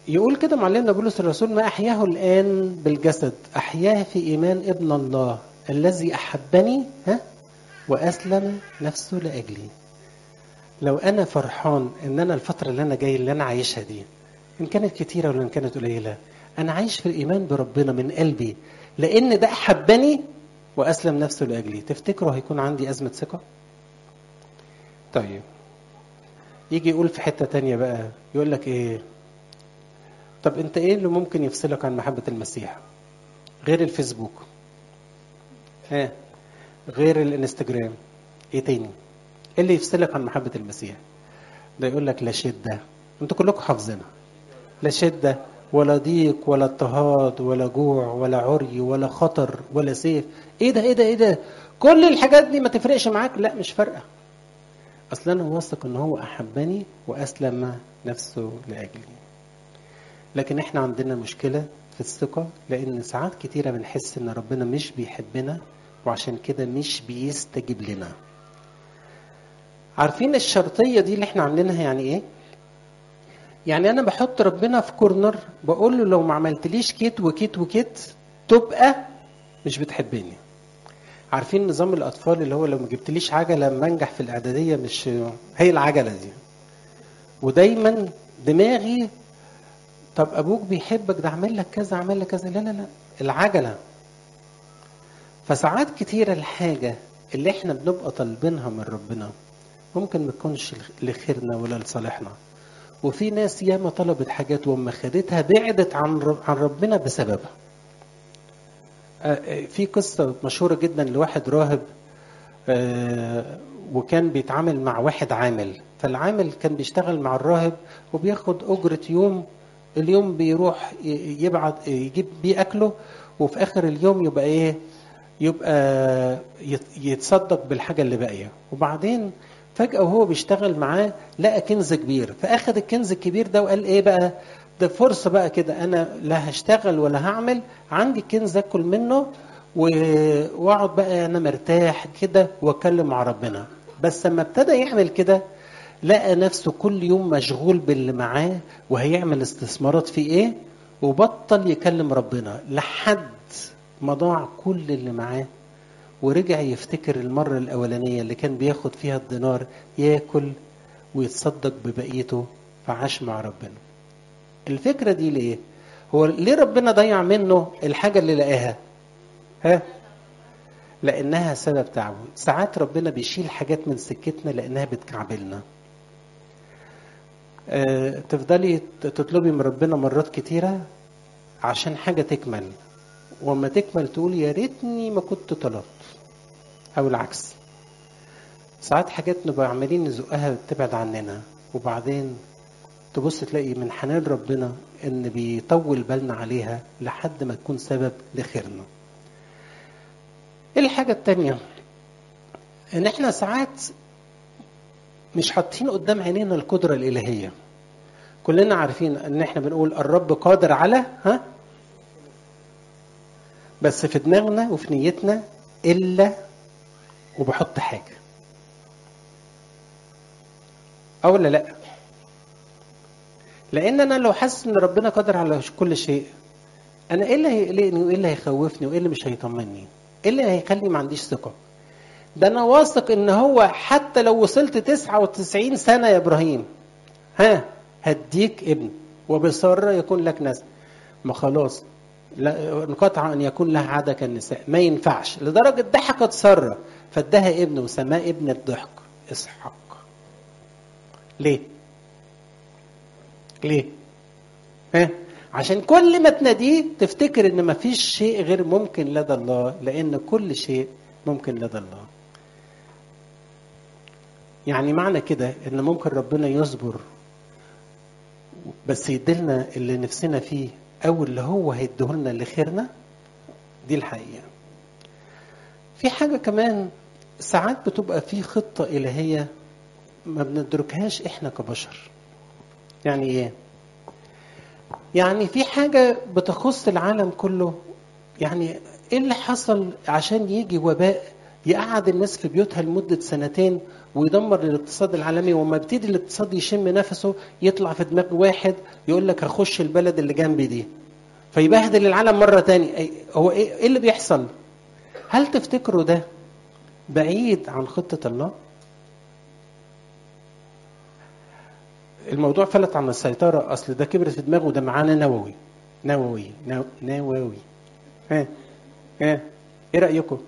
A: يقول كده معلمنا بولس الرسول ما أحياه الآن بالجسد أحياه في إيمان ابن الله الذي أحبني ها وأسلم نفسه لأجلي لو أنا فرحان إن أنا الفترة اللي أنا جاي اللي أنا عايشها دي إن كانت كتيرة ولا إن كانت قليلة أنا عايش في الإيمان بربنا من قلبي لأن ده أحبني وأسلم نفسه لأجلي تفتكروا هيكون عندي أزمة ثقة؟ طيب يجي يقول في حتة تانية بقى يقول لك إيه طب أنت إيه اللي ممكن يفصلك عن محبة المسيح؟ غير الفيسبوك ها غير الانستجرام ايه تاني ايه اللي يفصلك عن محبة المسيح ده يقول لك لا شدة انتوا كلكم حافظينها لا شدة ولا ضيق ولا اضطهاد ولا جوع ولا عري ولا خطر ولا سيف ايه ده ايه ده ايه ده كل الحاجات دي ما تفرقش معاك لا مش فارقة اصلا انا واثق ان هو احبني واسلم نفسه لاجلي لكن احنا عندنا مشكلة في الثقة لان ساعات كتيرة بنحس ان ربنا مش بيحبنا وعشان كده مش بيستجيب لنا عارفين الشرطية دي اللي احنا عاملينها يعني ايه يعني انا بحط ربنا في كورنر بقول له لو ما عملتليش كيت وكيت وكيت تبقى مش بتحبني عارفين نظام الاطفال اللي هو لو ما جبتليش عجله لما انجح في الاعداديه مش هي العجله دي ودايما دماغي طب ابوك بيحبك ده عمل لك كذا عمل لك كذا لا لا لا العجله فساعات كتيره الحاجه اللي احنا بنبقى طالبينها من ربنا ممكن ما تكونش لخيرنا ولا لصالحنا وفي ناس ياما طلبت حاجات وما خدتها بعدت عن عن ربنا بسببها في قصة مشهورة جدا لواحد راهب وكان بيتعامل مع واحد عامل فالعامل كان بيشتغل مع الراهب وبياخد أجرة يوم اليوم بيروح يبعت يجيب بيه أكله وفي آخر اليوم يبقى إيه يبقى يتصدق بالحاجة اللي باقية وبعدين فجأة وهو بيشتغل معاه لقى كنز كبير فأخد الكنز الكبير ده وقال إيه بقى ده فرصة بقى كده أنا لا هشتغل ولا هعمل عندي كنز أكل منه وأقعد بقى أنا مرتاح كده وأتكلم مع ربنا بس لما ابتدى يعمل كده لقى نفسه كل يوم مشغول باللي معاه وهيعمل استثمارات في إيه وبطل يكلم ربنا لحد ما ضاع كل اللي معاه ورجع يفتكر المرة الأولانية اللي كان بياخد فيها الدينار ياكل ويتصدق ببقيته فعاش مع ربنا الفكرة دي ليه؟ هو ليه ربنا ضيع منه الحاجة اللي لقاها؟ ها؟ لأنها سبب تعبه ساعات ربنا بيشيل حاجات من سكتنا لأنها بتكعبلنا أه تفضلي تطلبي من ربنا مرات كتيرة عشان حاجة تكمل وما تكمل تقول يا ريتني ما كنت طلبت او العكس ساعات حاجات نبقى عمالين نزقها تبعد عننا وبعدين تبص تلاقي من حنان ربنا ان بيطول بالنا عليها لحد ما تكون سبب لخيرنا الحاجة التانية ان احنا ساعات مش حاطين قدام عينينا القدرة الإلهية كلنا عارفين ان احنا بنقول الرب قادر على ها بس في دماغنا وفي نيتنا الا وبحط حاجه او ولا لا لان انا لو حاسس ان ربنا قادر على كل شيء انا ايه اللي هيقلقني وايه اللي هيخوفني وايه اللي مش هيطمني ايه اللي هيخلي ما عنديش ثقه ده انا واثق ان هو حتى لو وصلت 99 سنه يا ابراهيم ها هديك ابن وبساره يكون لك نسل ما خلاص لا انقطع ان يكون لها عاده كالنساء ما ينفعش لدرجه ضحكت ساره فادها ابن وسماه ابن الضحك اسحاق ليه ليه ها عشان كل ما تناديه تفتكر ان ما فيش شيء غير ممكن لدى الله لان كل شيء ممكن لدى الله يعني معنى كده ان ممكن ربنا يصبر بس يديلنا اللي نفسنا فيه او اللي هو هيديهولنا لخيرنا دي الحقيقه في حاجه كمان ساعات بتبقى في خطه الهيه ما بندركهاش احنا كبشر يعني ايه يعني في حاجه بتخص العالم كله يعني ايه اللي حصل عشان يجي وباء يقعد الناس في بيوتها لمده سنتين ويدمر الاقتصاد العالمي وما يبتدي الاقتصاد يشم نفسه يطلع في دماغ واحد يقول لك هخش البلد اللي جنبي دي فيبهدل العالم مرة تاني هو ايه إيه اللي بيحصل هل تفتكروا ده بعيد عن خطة الله الموضوع فلت عن السيطرة أصل ده كبرت في دماغه ده معانا نووي نووي نو- نووي ها ها ايه رأيكم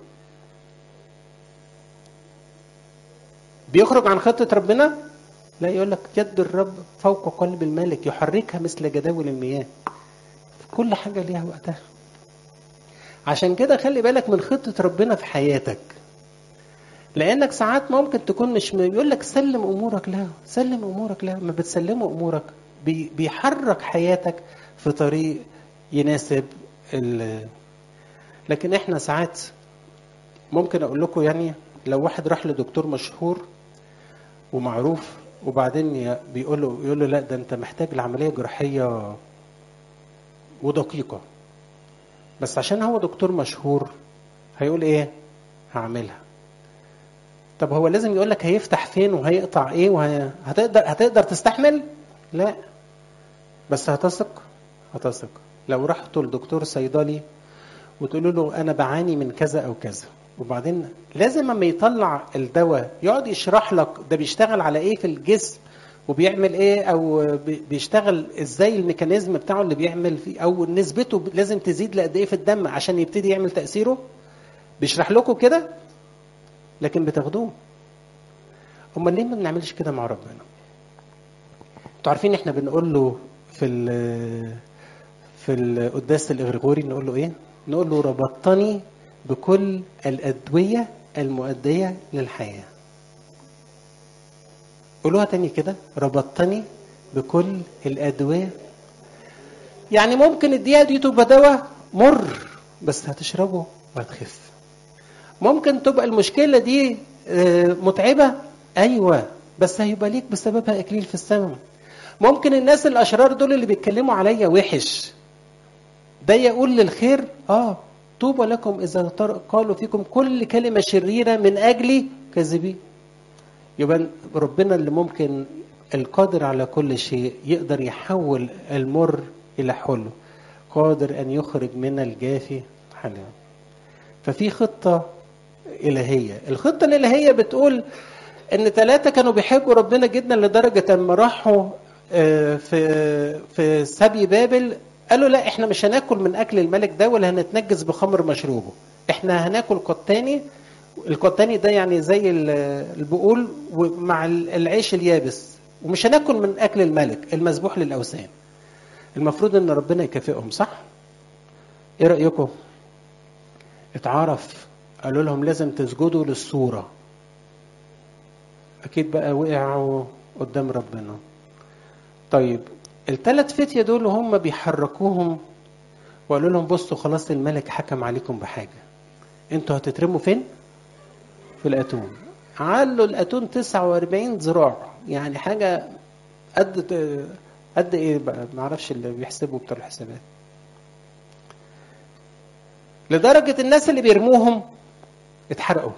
A: بيخرج عن خطة ربنا لا يقول لك يد الرب فوق قلب الملك يحركها مثل جداول المياه كل حاجة ليها وقتها عشان كده خلي بالك من خطة ربنا في حياتك لانك ساعات ممكن تكون مش م- يقول لك سلم امورك له سلم امورك له ما بتسلمه امورك بي- بيحرك حياتك في طريق يناسب ال لكن احنا ساعات ممكن اقول لكم يعني لو واحد راح لدكتور مشهور ومعروف وبعدين ي- بيقول له يقول له لا ده انت محتاج لعمليه جراحيه ودقيقه بس عشان هو دكتور مشهور هيقول ايه هعملها طب هو لازم يقول لك هيفتح فين وهيقطع ايه وهتقدر هتقدر تستحمل لا بس هتثق هتثق لو رحت لدكتور صيدلي وتقول له انا بعاني من كذا او كذا وبعدين لازم اما يطلع الدواء يقعد يشرح لك ده بيشتغل على ايه في الجسم وبيعمل ايه او بي- بيشتغل ازاي الميكانيزم بتاعه اللي بيعمل فيه او نسبته لازم تزيد لقد ايه في الدم عشان يبتدي يعمل تاثيره بيشرح لكم كده لكن بتاخدوه امال ليه ما بنعملش كده مع ربنا انتوا عارفين احنا بنقول له في ال في القداس الاغريغوري نقول له ايه نقول له ربطتني بكل الادويه المؤديه للحياه قولوها تاني كده ربطتني بكل الادويه يعني ممكن الدقيقه دي تبقى دواء مر بس هتشربه وهتخف ممكن تبقى المشكله دي آه، متعبه ايوه بس هيبقى ليك بسببها اكليل في السماء ممكن الناس الاشرار دول اللي بيتكلموا عليا وحش ده يقول للخير اه طوبى لكم اذا تر- قالوا فيكم كل كلمه شريره من اجلي كاذبين يبقى ربنا اللي ممكن القادر على كل شيء يقدر يحول المر الى حلو قادر ان يخرج من الجافي حلو ففي خطه الهيه الخطه الالهيه بتقول ان ثلاثه كانوا بيحبوا ربنا جدا لدرجه اما راحوا آه، في في سبي بابل قالوا لا احنا مش هناكل من اكل الملك ده ولا هنتنجس بخمر مشروبه احنا هناكل قطاني القطاني ده يعني زي ال- البقول ومع ال- العيش اليابس ومش هناكل من اكل الملك المذبوح للاوثان المفروض ان ربنا يكافئهم صح ايه رايكم اتعرف قالوا لهم لازم تسجدوا للصوره اكيد بقى وقعوا قدام ربنا طيب الثلاث فتية دول هم بيحركوهم وقالوا لهم بصوا خلاص الملك حكم عليكم بحاجة انتوا هتترموا فين؟ في الأتون علوا الأتون 49 ذراع يعني حاجة قد قد ايه بقى معرفش اللي بيحسبوا بتوع الحسابات لدرجة الناس اللي بيرموهم اتحرقوا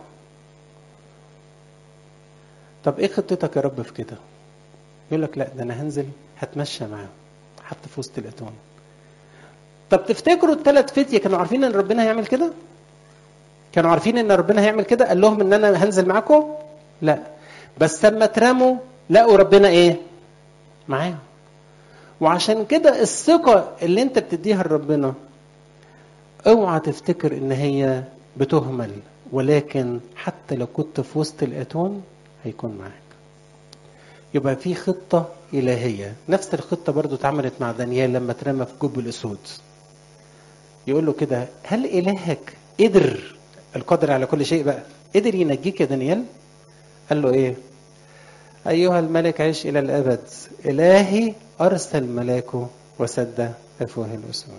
A: طب ايه خطتك يا رب في كده يقول لك لا ده انا هنزل هتمشى معاهم حتى في وسط الاتون طب تفتكروا الثلاث فتية كانوا عارفين ان ربنا هيعمل كده كانوا عارفين ان ربنا هيعمل كده قال لهم ان انا هنزل معاكم لا بس لما اترموا لقوا ربنا ايه معاهم وعشان كده الثقة اللي انت بتديها لربنا اوعى تفتكر ان هي بتهمل ولكن حتى لو كنت في وسط الاتون هيكون معاك يبقى في خطة إلهية نفس الخطة برضو اتعملت مع دانيال لما اترمى في جب الأسود يقول له كده هل إلهك قدر القادر على كل شيء بقى قدر ينجيك يا دانيال قال له إيه أيها الملك عيش إلى الأبد إلهي أرسل ملاكه وسد أفواه الأسود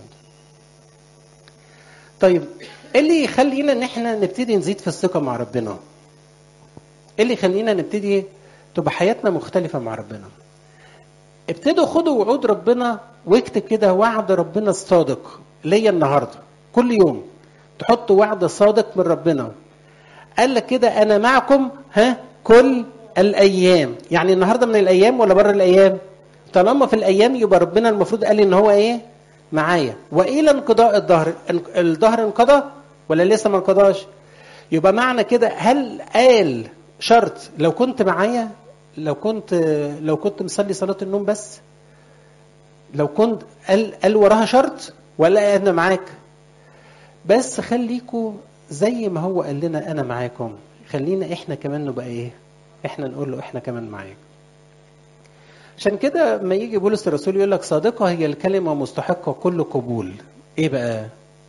A: طيب ايه اللي يخلينا ان احنا نبتدي نزيد في الثقه مع ربنا ايه اللي يخلينا نبتدي تبقى حياتنا مختلفه مع ربنا ابتدوا خدوا وعود ربنا واكتب كده وعد ربنا الصادق ليا النهارده كل يوم تحط وعد صادق من ربنا قال لك كده انا معكم ها كل الايام يعني النهارده من الايام ولا بره الايام طالما في الايام يبقى ربنا المفروض قال ان هو ايه معايا والى انقضاء الظهر الظهر انقضى ولا لسه ما انقضاش يبقى معنى كده هل قال شرط لو كنت معايا لو كنت لو كنت مصلي صلاه النوم بس لو كنت قال قال وراها شرط ولا انا معاك بس خليكوا زي ما هو قال لنا انا معاكم خلينا احنا كمان نبقى ايه احنا نقول له احنا كمان معاك عشان كده ما يجي بولس الرسول يقول لك صادقة هي الكلمة مستحقة كل قبول ايه بقى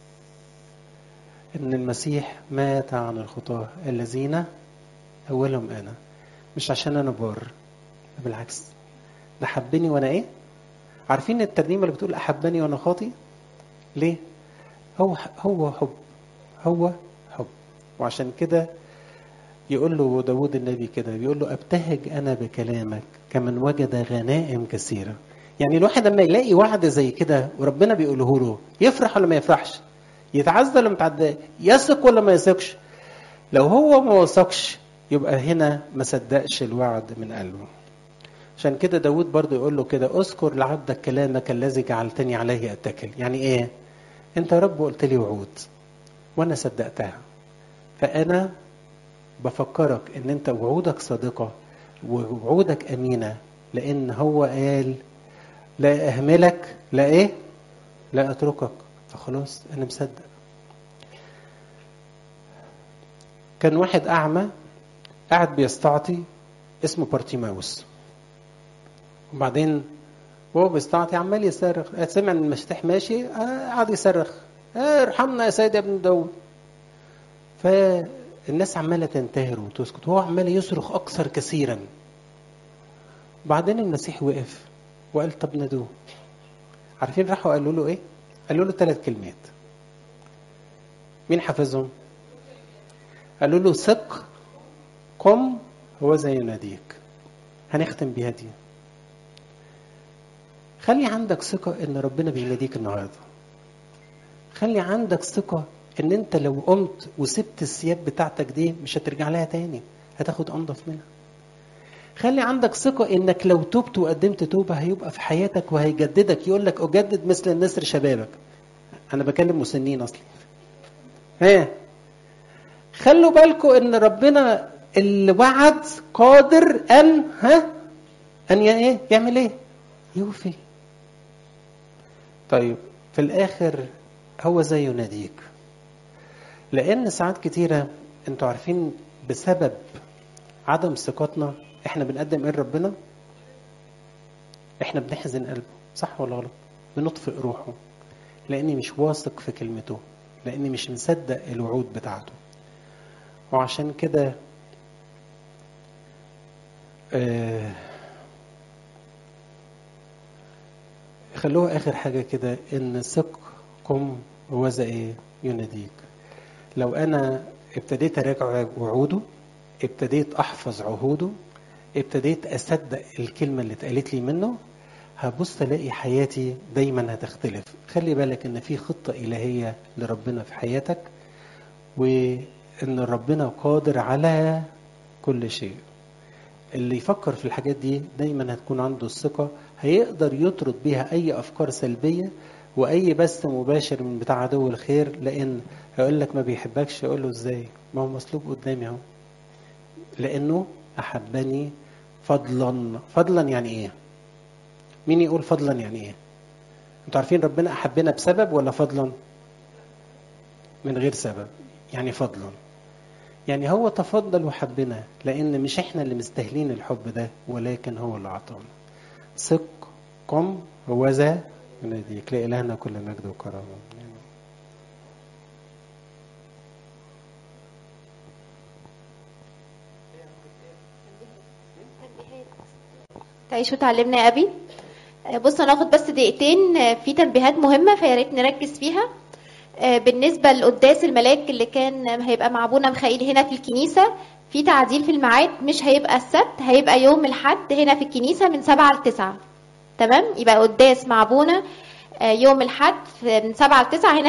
A: ان المسيح مات عن الخطاة الذين اولهم انا مش عشان انا بار بالعكس ده حبني وانا ايه عارفين الترنيمة اللي بتقول احبني وانا خاطي ليه هو هو حب هو حب وعشان كده يقول له داود النبي كده بيقول له ابتهج انا بكلامك كمن وجد غنائم كثيره يعني الواحد لما يلاقي وعد زي كده وربنا بيقوله له يفرح ولا ما يفرحش يتعزى ولا ما يتعزى يثق ولا ما يثقش لو هو ما وثقش يبقى هنا ما صدقش الوعد من قلبه عشان كده داود برضه يقول له كده اذكر لعبدك كلامك الذي جعلتني عليه اتكل يعني ايه انت يا رب قلت لي وعود وانا صدقتها فانا بفكرك ان انت وعودك صادقه ووعودك امينه لان هو قال لا اهملك لا ايه لا اتركك فخلاص انا مصدق كان واحد اعمى قاعد بيستعطي اسمه بارتيماوس وبعدين وهو بيستعطي عمال يصرخ سمع ان المفتاح ماشي قعد يصرخ ارحمنا يا سيد يا ابن داود فالناس عماله تنتهر وتسكت وهو عمال يصرخ اكثر كثيرا بعدين المسيح وقف وقال طب نادوه عارفين راحوا قالوا له ايه قالوا له ثلاث كلمات مين حافظهم قالوا له ثق قم هو زي يناديك هنختم بيها دي خلي عندك ثقة إن ربنا بيناديك النهاردة. خلي عندك ثقة إن أنت لو قمت وسبت الثياب بتاعتك دي مش هترجع لها تاني، هتاخد أنضف منها. خلي عندك ثقة إنك لو تبت وقدمت توبة هيبقى في حياتك وهيجددك يقول لك أجدد مثل النسر شبابك. أنا بكلم مسنين أصلا. ها خلوا بالكم إن ربنا اللي وعد قادر أن ها أن إيه؟ يعمل إيه؟ يوفي طيب في الآخر هو زي يناديك لأن ساعات كتيرة أنتوا عارفين بسبب عدم ثقتنا إحنا بنقدم إيه لربنا؟ إحنا بنحزن قلبه صح ولا غلط؟ بنطفئ روحه لأني مش واثق في كلمته لأني مش مصدق الوعود بتاعته وعشان كده آه خلوها اخر حاجه كده ان ثقكم هو ذا ايه يناديك لو انا ابتديت اراجع وعوده ابتديت احفظ عهوده ابتديت اصدق الكلمه اللي اتقالت لي منه هبص الاقي حياتي دايما هتختلف خلي بالك ان في خطه الهيه لربنا في حياتك وان ربنا قادر على كل شيء اللي يفكر في الحاجات دي دايما هتكون عنده الثقه هيقدر يطرد بيها اي افكار سلبيه واي بث مباشر من بتاع عدو الخير لان هيقول لك ما بيحبكش يقول له ازاي ما هو مصلوب قدامي اهو لانه احبني فضلا فضلا يعني ايه مين يقول فضلا يعني ايه انتوا عارفين ربنا احبنا بسبب ولا فضلا من غير سبب يعني فضلا يعني هو تفضل وحبنا لان مش احنا اللي مستاهلين الحب ده ولكن هو اللي عطانا ثق قم هو ذا يناديك لإلهنا كل مجد وكرامة
B: تعيش وتعلمنا يا أبي بص هناخد بس دقيقتين في تنبيهات مهمة فيا ريت نركز فيها بالنسبة لقداس الملاك اللي كان هيبقى مع ابونا مخائيل هنا في الكنيسة في تعديل في الميعاد مش هيبقى السبت هيبقى يوم الحد هنا في الكنيسة من سبعة لتسعة تمام يبقى قداس مع ابونا يوم الحد من سبعة لتسعة هنا